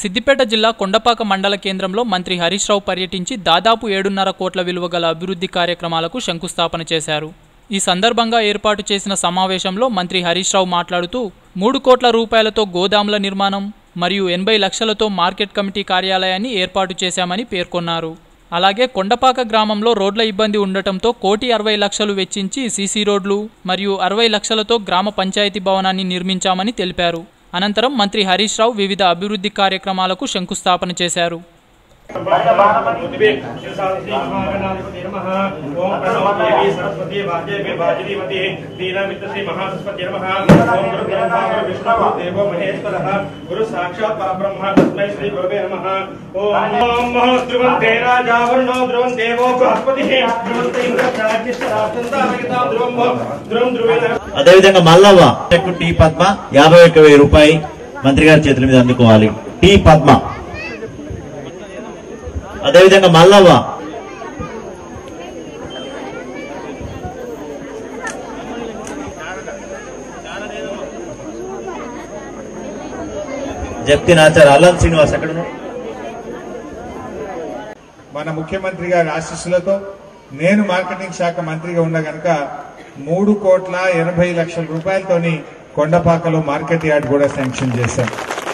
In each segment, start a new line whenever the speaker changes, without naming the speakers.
సిద్దిపేట జిల్లా కొండపాక మండల కేంద్రంలో మంత్రి హరీష్ రావు పర్యటించి దాదాపు ఏడున్నర కోట్ల విలువ గల అభివృద్ధి కార్యక్రమాలకు శంకుస్థాపన చేశారు ఈ సందర్భంగా ఏర్పాటు చేసిన సమావేశంలో మంత్రి హరీష్ రావు మాట్లాడుతూ మూడు కోట్ల రూపాయలతో గోదాముల నిర్మాణం మరియు ఎనభై లక్షలతో మార్కెట్ కమిటీ కార్యాలయాన్ని ఏర్పాటు చేశామని పేర్కొన్నారు అలాగే కొండపాక గ్రామంలో రోడ్ల ఇబ్బంది ఉండటంతో కోటి అరవై లక్షలు వెచ్చించి సీసీ రోడ్లు మరియు అరవై లక్షలతో గ్రామ పంచాయతీ భవనాన్ని నిర్మించామని తెలిపారు అనంతరం మంత్రి హరీష్ రావు వివిధ అభివృద్ధి కార్యక్రమాలకు శంకుస్థాపన చేశారు
గురు సాక్షాత్ పరబ్రహ్మ తస్మై శ్రీ గురువే నమః ఓం ధ్రువంతే రాజా వరుణో ధ్రువం దేవో బృహస్పతి ధ్రువంతే ఇంద్రచార్జిష్టాం ధ్రువం ధ్రువం ధ్రువేణ
అదేవిధంగా మల్లవ్వ చెక్కు టీ పద్మ యాభై ఒక్క వెయ్యి రూపాయి మంత్రి గారి చేతుల మీద అందుకోవాలి టీ పద్మ అదేవిధంగా మల్లవ్వ జప్తి నాచార్ అల్లం శ్రీనివాస్ ఎక్కడ ఉన్నాడు?
మన ముఖ్యమంత్రి గారి ఆశీస్సులతో నేను మార్కెటింగ్ శాఖ మంత్రిగా ఉన్న గనక మూడు కోట్ల ఎనభై లక్షల రూపాయలతోని కొండపాకలో మార్కెట్ యార్డ్ కూడా శాంక్షన్ చేశాం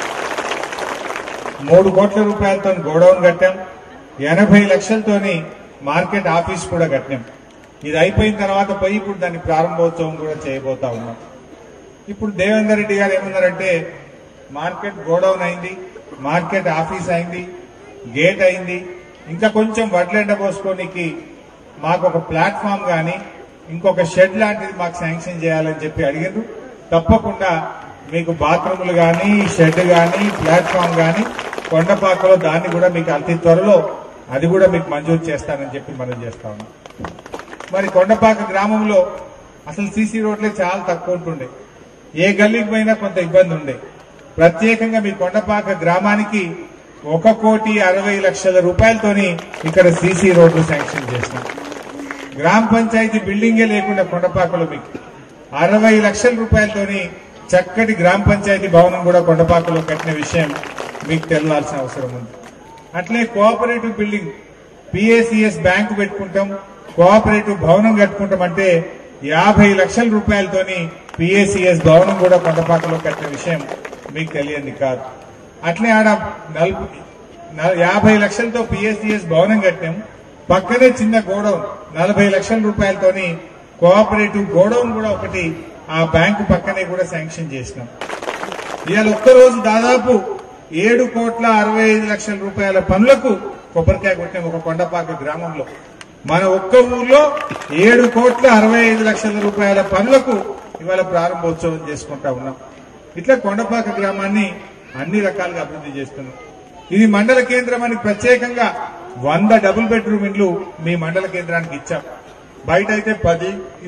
మూడు కోట్ల రూపాయలతో గోడౌన్ కట్టాం ఎనభై లక్షలతోని మార్కెట్ ఆఫీస్ కూడా కట్టాం ఇది అయిపోయిన తర్వాత పోయి ఇప్పుడు దాని ప్రారంభోత్సవం కూడా చేయబోతా ఉన్నాం ఇప్పుడు దేవేందర్ రెడ్డి గారు ఏమన్నారంటే మార్కెట్ గోడౌన్ అయింది మార్కెట్ ఆఫీస్ అయింది గేట్ అయింది ఇంకా కొంచెం వడ్లెండ పోసుకోనికి మాకు ఒక ప్లాట్ఫామ్ గాని ఇంకొక షెడ్ లాంటిది మాకు శాంక్షన్ చేయాలని చెప్పి అడిగారు తప్పకుండా మీకు బాత్రూములు గాని షెడ్ గాని ప్లాట్ఫామ్ గాని కొండపాకలో దాన్ని కూడా మీకు అతి త్వరలో అది కూడా మీకు మంజూరు చేస్తానని చెప్పి మనం చేస్తా ఉన్నాం మరి కొండపాక గ్రామంలో అసలు సీసీ రోడ్లే చాలా తక్కువ ఉంటుండే ఏ గల్లీకి పోయినా కొంత ఇబ్బంది ఉండే ప్రత్యేకంగా మీ కొండపాక గ్రామానికి ఒక కోటి అరవై లక్షల రూపాయలతోని ఇక్కడ సీసీ రోడ్లు శాంక్షన్ చేసినాం గ్రామ పంచాయతీ బిల్డింగే లేకుండా కొండపాకలో మీకు అరవై లక్షల రూపాయలతోని చక్కటి గ్రామ పంచాయతీ భవనం కూడా కొండపాకలో కట్టిన విషయం మీకు తెలవాల్సిన అవసరం ఉంది అట్లే కోఆపరేటివ్ బిల్డింగ్ పిఏసిఎస్ బ్యాంకు పెట్టుకుంటాం కోఆపరేటివ్ భవనం కట్టుకుంటాం అంటే యాభై లక్షల రూపాయలతోని పిఏసిఎస్ భవనం కూడా కొండపాకలో కట్టిన విషయం మీకు తెలియంది కాదు అట్లే ఆడ నలుపు న- యాభై లక్షలతో పిఎస్సిఎస్ భవనం కట్టాం పక్కనే చిన్న గోడౌన్ నలభై లక్షల రూపాయలతోని కోఆపరేటివ్ గోడౌన్ కూడా ఒకటి ఆ బ్యాంకు పక్కనే కూడా శాంక్షన్ చేసినాం ఇవాళ ఒక్కరోజు దాదాపు ఏడు కోట్ల అరవై ఐదు లక్షల రూపాయల పనులకు కొబ్బరికాయ కొట్టాం ఒక కొండపాక గ్రామంలో మన ఒక్క ఊర్లో ఏడు కోట్ల అరవై ఐదు లక్షల రూపాయల పనులకు ఇవాళ ప్రారంభోత్సవం చేసుకుంటా ఉన్నాం ఇట్లా కొండపాక గ్రామాన్ని అన్ని రకాలుగా అభివృద్ధి చేస్తున్నాం ఇది మండల కేంద్రానికి ప్రత్యేకంగా వంద డబుల్ బెడ్రూమ్ ఇండ్లు మీ మండల కేంద్రానికి ఇచ్చాం బయట అయితే పది